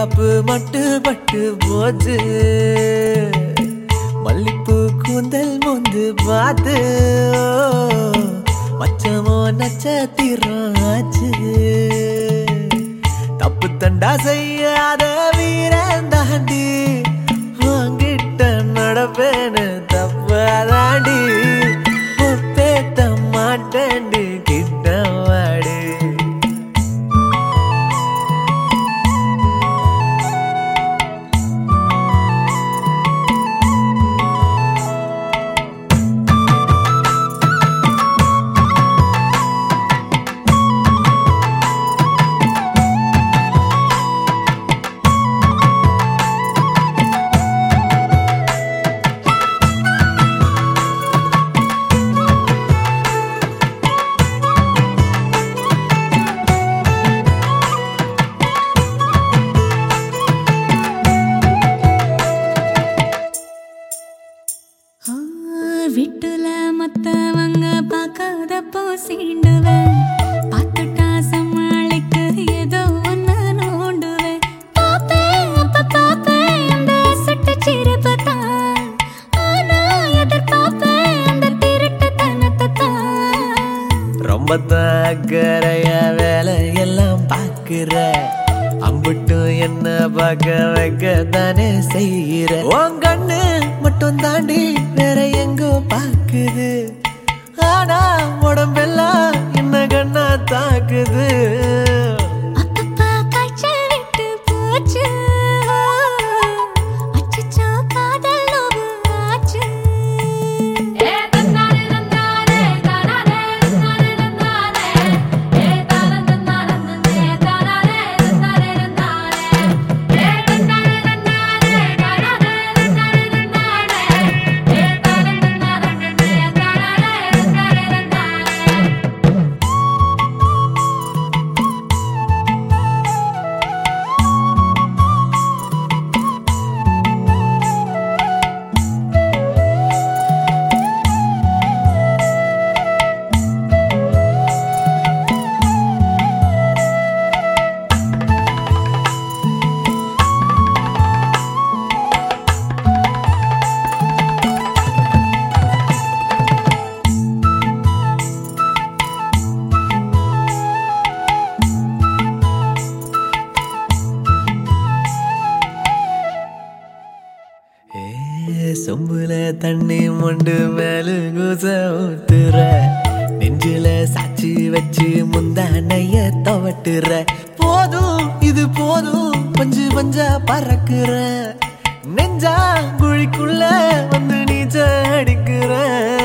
மேக்காப்பு மட்டு பட்டு போச்சு மல்லிப்பூ கூந்தல் முந்து பார்த்து மச்சமோ நட்சத்திரம் ஆச்சு தப்பு தண்டா செய்யாத வீரன் தாண்டி வாங்கிட்ட நடப்பேன்னு தப்பாதாண்டி ஒப்பேத்த மாட்டேன்டி கிட்ட வாடி ஆ, வீட்டுல மத்தவங்க பார்க்காதப்போ சீண்டுவேன் பார்த்துட்டா சமாளிக்க ஏதோ ஒண்ணு நோண்டுவேன் பாப்பேன் அப்ப பாப்பேன் அந்த சுட்டு சிரிப்பு தான் ஆனா எதிர்பார்ப்பேன் அந்த திருட்டுத்தனத்தை தான் ரொம்ப தாக்கறைய வேலையெல்லாம் பாக்குற அம்புட்டும் என்ன பார்க்க வைக்க தானே செய்யற உன் கண்ணு மட்டும் தாண்டி வேற எங்கோ பாக்குது ஆனா உடம்பெல்லாம் என்ன கண்ணா தாக்குது அப்பப்பா காய்ச்சல் விட்டு போச்சு அச்சச்சோ காதல் நோவு ஆச்சு ஏ தன்னாரே தன்னாரே தானாரே தன்னாரே தன்னாரே ஏ தான தன்னாரே தன்னாரே தானாரே தன்னாரே தன்னாரே ஏ தன்னாரே தன்னாரே தானாரே தன்னாரே தன்னாரே ஏ தான தன்னாரே தன்னாரே தானாரே தன்னாரே தன்னாரே ஏ சொம்புல தண்ணி மொண்டு மேல குச ஊத்துற நெஞ்சில சாச்சி வச்சு முந்தானைய துவட்டுற போதும் இது போதும் பஞ்சு பஞ்சா பறக்குற நெஞ்சா குழிக்குள்ள வந்து நீச்ச அடிக்கிற